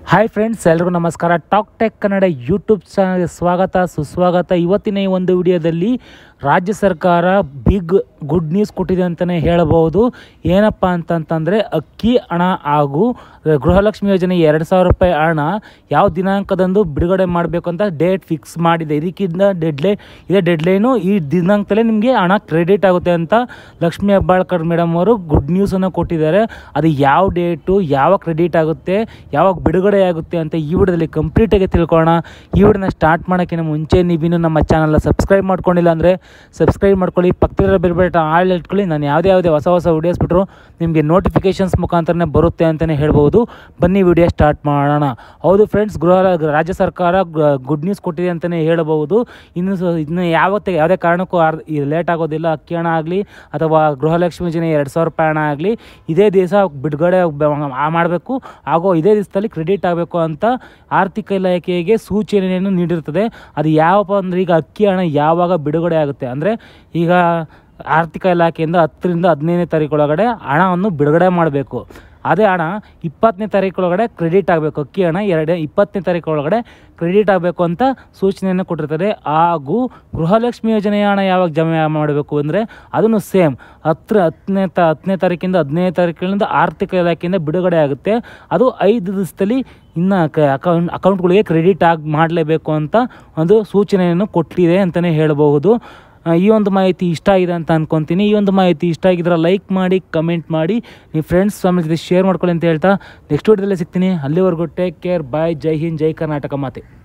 hi friends ಎಲ್ರಿಗೂ ನಮಸ್ಕಾರ talk tech Kannada YouTube ಚಾನಲ್ಗೆ ಸ್ವಾಗತ ಸುಸ್ವಾಗತ ಇವತ್ತಿನ ಈ ಒಂದು ವಿಡಿಯೋದಲ್ಲಿ ರಾಜ್ಯ ಸರ್ಕಾರ ಬಿಗ್ ಗುಡ್ ನ್ಯೂಸ್ ಕೊಟ್ಟಿದೆ ಅಂತಲೇ ಹೇಳಬಹುದು ಏನಪ್ಪ ಅಂತಂತಂದರೆ ಅಕ್ಕಿ ಹಣ ಹಾಗೂ ಗೃಹಲಕ್ಷ್ಮಿ ಯೋಜನೆ ಎರಡು ಸಾವಿರ ರೂಪಾಯಿ ಹಣ ಯಾವ ದಿನಾಂಕದಂದು ಬಿಡುಗಡೆ ಮಾಡಬೇಕು ಅಂತ ಡೇಟ್ ಫಿಕ್ಸ್ ಮಾಡಿದೆ ಇದಕ್ಕಿಂತ ಡೆಡ್ಲೈ ಇದೇ ಡೆಡ್ಲೈನು ಈ ದಿನಾಂಕದಲ್ಲೇ ನಿಮಗೆ ಹಣ ಕ್ರೆಡಿಟ್ ಆಗುತ್ತೆ ಅಂತ ಲಕ್ಷ್ಮೀ ಹೆಬ್ಬಾಳ್ಕರ್ ಮೇಡಮ್ ಅವರು ಗುಡ್ ನ್ಯೂಸನ್ನು ಕೊಟ್ಟಿದ್ದಾರೆ ಅದು ಯಾವ ಡೇಟು ಯಾವಾಗ ಕ್ರೆಡಿಟ್ ಆಗುತ್ತೆ ಯಾವಾಗ ಬಿಡುಗಡೆ ಆಗುತ್ತೆ ಅಂತ ಈ ವಿಡಿಯೋದಲ್ಲಿ ಕಂಪ್ಲೀಟಾಗಿ ತಿಳ್ಕೊಳ್ಳೋಣ ಈ ವಿಡಿಯೋನ ಸ್ಟಾರ್ಟ್ ಮಾಡೋಕ್ಕಿಂತ ಮುಂಚೆ ನೀವಿನ್ನೂ ನಮ್ಮ ಚಾನಲ್ನ ಸಬ್ಸ್ಕ್ರೈಬ್ ಮಾಡ್ಕೊಂಡಿಲ್ಲ ಅಂದರೆ ಸಬ್ಸ್ಕ್ರೈಬ್ ಮಾಡ್ಕೊಳ್ಳಿ ಪಕ್ಕದಲ್ಲಿರೋ ಬೆಲ್ಬೆಟ ಆಳ್ ಇಟ್ಕೊಳ್ಳಿ ನಾನು ಯಾವುದೇ ಯಾವುದೇ ಹೊಸ ಹೊಸ ವೀಡಿಯೋಸ್ ಬಿಟ್ಟರು ನಿಮಗೆ ನೋಟಿಫಿಕೇಷನ್ಸ್ ಮುಖಾಂತರನೇ ಬರುತ್ತೆ ಅಂತಲೇ ಹೇಳ್ಬೋದು ಬನ್ನಿ ವಿಡಿಯೋ ಸ್ಟಾರ್ಟ್ ಮಾಡೋಣ ಹೌದು ಫ್ರೆಂಡ್ಸ್ ಗೃಹ ರಾಜ್ಯ ಸರ್ಕಾರ ಗುಡ್ ನ್ಯೂಸ್ ಕೊಟ್ಟಿದೆ ಅಂತಲೇ ಹೇಳಬಹುದು ಇನ್ನು ಸ ಇನ್ನು ಯಾವತ್ತೇ ಯಾವುದೇ ಕಾರಣಕ್ಕೂ ಆರ್ ಲೇಟ್ ಆಗೋದಿಲ್ಲ ಅಕ್ಕಿ ಹಣ ಆಗಲಿ ಅಥವಾ ಗೃಹಲಕ್ಷ್ಮಿ ಯೋಜನೆ ಎರಡು ಸಾವಿರ ರೂಪಾಯಿ ಹಣ ಆಗಲಿ ಇದೇ ದಿವಸ ಬಿಡುಗಡೆ ಮಾಡಬೇಕು ಹಾಗೂ ಇದೇ ದಿವಸದಲ್ಲಿ ಕ್ರೆಡಿಟ್ ಆಗಬೇಕು ಅಂತ ಆರ್ಥಿಕ ಇಲಾಖೆಗೆ ಸೂಚನೆಯನ್ನು ನೀಡಿರ್ತದೆ ಅದು ಯಾವಪ್ಪ ಅಂದರೆ ಈಗ ಅಕ್ಕಿ ಹಣ ಯಾವಾಗ ಬಿಡುಗಡೆ ಆಗುತ್ತೆ ಅಂದರೆ ಈಗ ಆರ್ಥಿಕ ಇಲಾಖೆಯಿಂದ ಹತ್ತರಿಂದ ಹದಿನೈದನೇ ತಾರೀಕೊಳಗಡೆ ಹಣವನ್ನು ಬಿಡುಗಡೆ ಮಾಡಬೇಕು ಅದೇ ಹಣ ಇಪ್ಪತ್ತನೇ ತಾರೀಕೊಳಗಡೆ ಕ್ರೆಡಿಟ್ ಆಗಬೇಕು ಅಕ್ಕಿ ಹಣ ಎರಡು ಇಪ್ಪತ್ತನೇ ತಾರೀಕೊಳಗಡೆ ಕ್ರೆಡಿಟ್ ಆಗಬೇಕು ಅಂತ ಸೂಚನೆಯನ್ನು ಕೊಟ್ಟಿರ್ತಾರೆ ಹಾಗೂ ಗೃಹಲಕ್ಷ್ಮಿ ಯೋಜನೆಯ ಹಣ ಯಾವಾಗ ಜಮೆ ಮಾಡಬೇಕು ಅಂದರೆ ಅದನ್ನು ಸೇಮ್ ಹತ್ರ ಹತ್ತನೇ ತ ಹತ್ತನೇ ತಾರೀಕಿಂದ ಹದಿನೈದು ತಾರೀಕಿನಿಂದ ಆರ್ಥಿಕ ಇಲಾಖೆಯಿಂದ ಬಿಡುಗಡೆ ಆಗುತ್ತೆ ಅದು ಐದು ದಿವಸದಲ್ಲಿ ಇನ್ನು ಅಕೌಂಟ್ ಅಕೌಂಟ್ಗಳಿಗೆ ಕ್ರೆಡಿಟ್ ಆಗಿ ಮಾಡಲೇಬೇಕು ಅಂತ ಒಂದು ಸೂಚನೆಯನ್ನು ಕೊಟ್ಟಿದೆ ಅಂತಲೇ ಹೇಳಬಹುದು ಈ ಒಂದು ಮಾಹಿತಿ ಇಷ್ಟ ಆಗಿದೆ ಅಂತ ಅನ್ಕೊತೀನಿ ಈ ಒಂದು ಮಾಹಿತಿ ಇಷ್ಟ ಆಗಿದ್ರೆ ಲೈಕ್ ಮಾಡಿ ಕಮೆಂಟ್ ಮಾಡಿ ನಿಮ್ಮ ಫ್ರೆಂಡ್ಸ್ ಫ್ಯಾಮಿಲಿ ಜೊತೆ ಶೇರ್ ಮಾಡ್ಕೊಳ್ಳಿ ಅಂತ ಹೇಳ್ತಾ ನೆಕ್ಸ್ಟ್ ವಿಡಿಯೋದಲ್ಲೇ ಸಿಗ್ತೀನಿ ಅಲ್ಲಿವರೆಗೂ ಟೇಕ್ ಕೇರ್ ಬಾಯ್ ಜೈ ಹಿಂದ್ ಜೈ ಕರ್ನಾಟಕ ಮಾತೆ